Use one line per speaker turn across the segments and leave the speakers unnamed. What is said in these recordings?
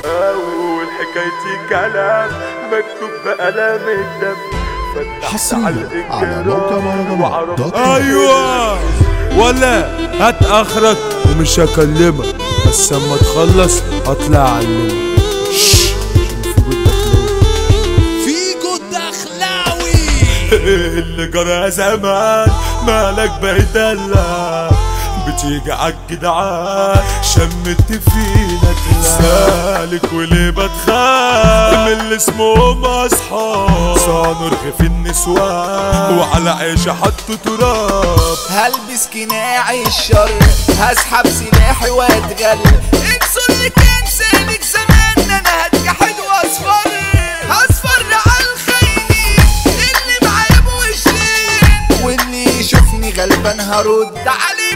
أول حكايتي كلام مكتوب بقلم الدم فتحت
حصرياً
على
على موقع
الإجرام
مهرجانات
وعرفت
دوت كوم.
ايوه ولا هات اخرك ومش هكلمك بس اما تخلص هطلع اعلمك شش، شوف الدخلاوي.
فيجو الدخلاوي
اللي جرى زمان مالك بيدلع بتيجي عالجدعان شمت فينا سالك وليه بتخاف من اللي اسمهم اصحاب صانوا رغيف النسوان وعلى عيشة حطوا تراب
هلبس قناعي الشر هسحب سلاحي واتغل انسوا اللي كان سالك زمان انا هتجحد واصفر هصفر على الخاينين اللي معايا بوشين واللي يشوفني غلبان هرد عليه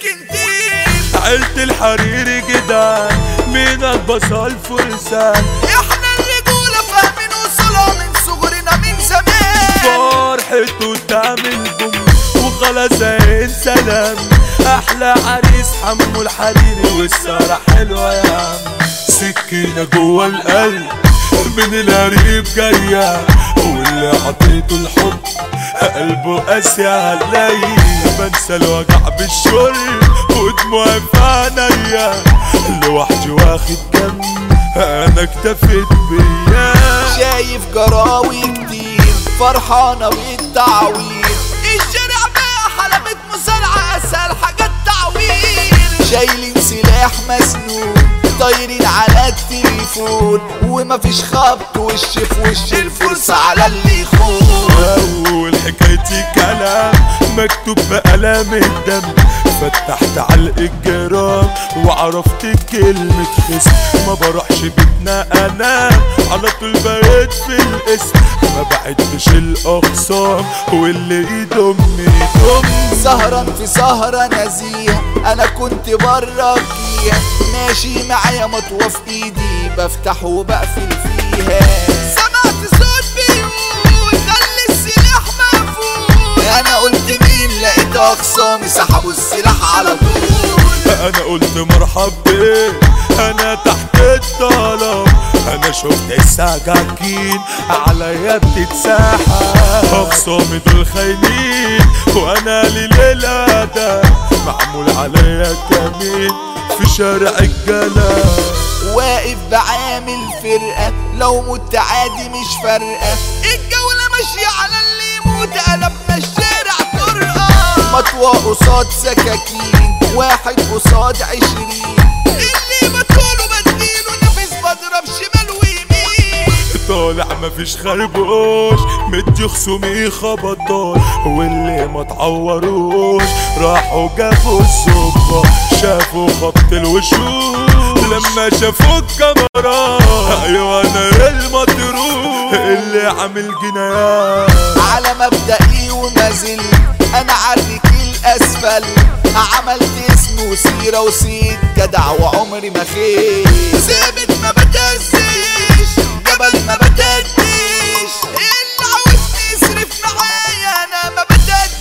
بسكنتين
عيلة الحريري جدعان مين البصل فرسان
احنا الرجولة فاهمين وصولها من صغرنا من زمان
فرحته تعمل بوم وخلاص عين سلام احلى عريس حمو الحريري والسهرة حلوة يا عم سكينة جوه القلب من القريب جاية واللي عطيته الحب قلبه قاسي عليا بنسى الوجع بالشرب ودموعي في عينيا لوحدي واخد جنب انا اكتفيت بيا
شايف جراوي كتير فرحانة بالتعوير الشارع بقى حلبة مصارعة أسهل حاجات تعوير شايلين سلاح مسنون طايرين على التليفون ومفيش خبط وش في وش الفرصة على اللي يخون
أول حكايتي كلام مكتوب بقلم الدم فتحت على الجرام وعرفت كلمة خصم ما بروحش بيتنا انام على طول بقيت في الاسم ما بعدش الاخصام واللي يضمني يضم
سهران في سهرة نزيهة أنا كنت برا فيها ماشي معايا مطوة في إيدي بفتح وبقفل فيها سمعت صوت بيقول خلي السلاح مقفول أنا قلت مين لقيت أخصامي سحبوا السلاح على طول
انا قلت مرحب بيه انا تحت الطلب انا شفت السكاكين عليا بتتساحب اخصامي دول خاينين وانا للادب معمول عليا كمين في شارع الجلال
واقف بعامل فرقة لو مت عادي مش فارقة الجولة ماشية على اللي يموت قلبنا الشارع طرقة مطوى قصاد سكاكين واحد قصاد عشرين اللي بطوله بديله نفس بضرب شمال ويمين
طالع مفيش خربوش مدي خصومي خبطات واللي ما تعوروش راحوا جابوا الصبة شافوا خبط الوشوش لما شافوا الكاميرات ايوه انا المطروح اللي عامل جنايات
على مبدئي وما زلت انا عارك الاسفل عملت اسم وسيرة وسيد جدع وعمري ما خير ثابت ما بتهزش جبل ما بتهديش اللي عاوزني يصرف معايا انا ما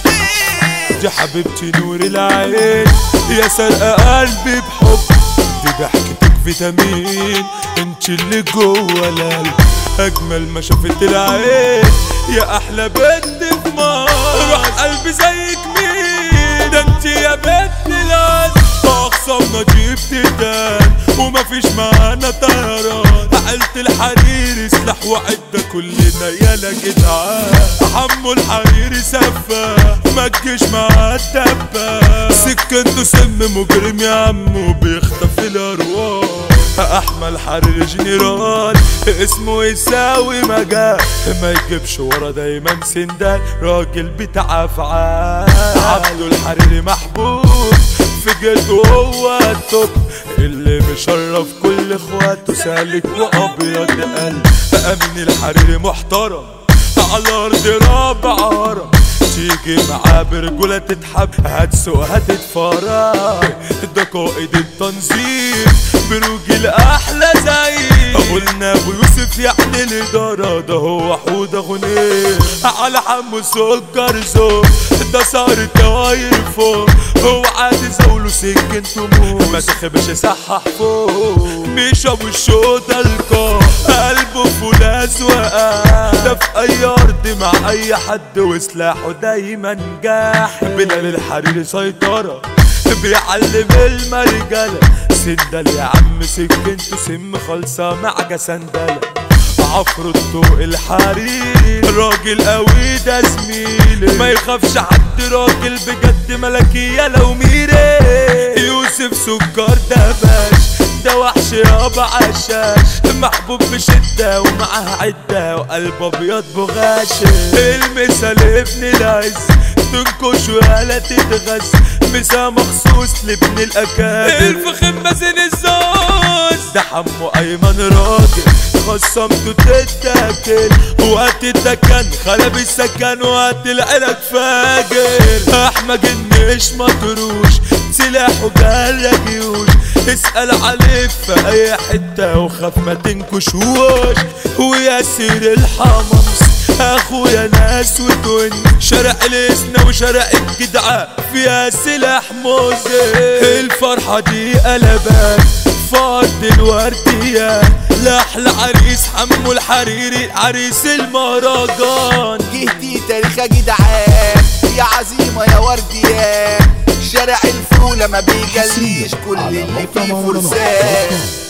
بتهديش
دي حبيبتي نور العين يا سرقة قلبي بحب دي ضحكتك فيتامين انت اللي جوه القلب اجمل ما شافت العين يا احلى بنت في مصر روح قلبي زيك مين ده انت يا بنت القلب اخصامنا جبت دان ومفيش معانا طيران عيلة الحريري سلاح وعدة كلنا يالا جدعان حمو الحريري سفة ما تجيش مع الدبة سكنته سم مجرم يا عمو بيخطف الارواح احمد الحريري جنرال اسمه يساوي مجال ما يجيبش ورا دايما سندان راجل بتاع افعال عبده الحريري محبوب في جده هو التوب اللي مشرف كل اخواته سالك وابيض قلب امين الحريري محترم على ارض رابع عرب تيجي معاه برجولة تتحب هتسوق هتتفرج ده قائد التنظيم بروج الاحلى زي قلنا ابو يوسف يعني الاداره ده هو حوده غنيه على حمو سكر زور ده صار الدواير فوق هو عادي زوله سكن تموت ما تخبش صحح فوق مش ابو الشوطه الكار قلبه فولاذ وقع ده في اي ارض مع اي حد وسلاحه دايما جاح بلال الحريري سيطره بيعلم المرجله سندل يا عم سكنته سم خالصه مع جسندله عفرته الحريري راجل قوي ده زميلي ما يخافش حد راجل بجد ملكية لو ميري يوسف سكر ده باش ده وحش يابا عشاش محبوب بشدة ومعاه عدة وقلب ابيض بغاشة المثال ابن العز تنكش ولا تتغز مسا مخصوص لابن الاكابر الفخم مازن الزوز ده حمو ايمن راجل خصمته تتاكل وقت الدكن خلب السكن وقت العلاج فاجر احمد النش مطروش سلاحه جرى جيوش اسأل عليه في اي حتة وخاف ما تنكشوش وياسر الحمص اخويا ناس وتون شارع الاسنا وشارع الجدعة فيها سلاح موزي الفرحة دي قلبات فرد الوردية لأحلى عريس حمو الحريري عريس المهرجان
جهتي تاريخ يا جدعان يا عزيمة يا ورديان شارع الفولة ما بيجليش كل اللي فيه فرسان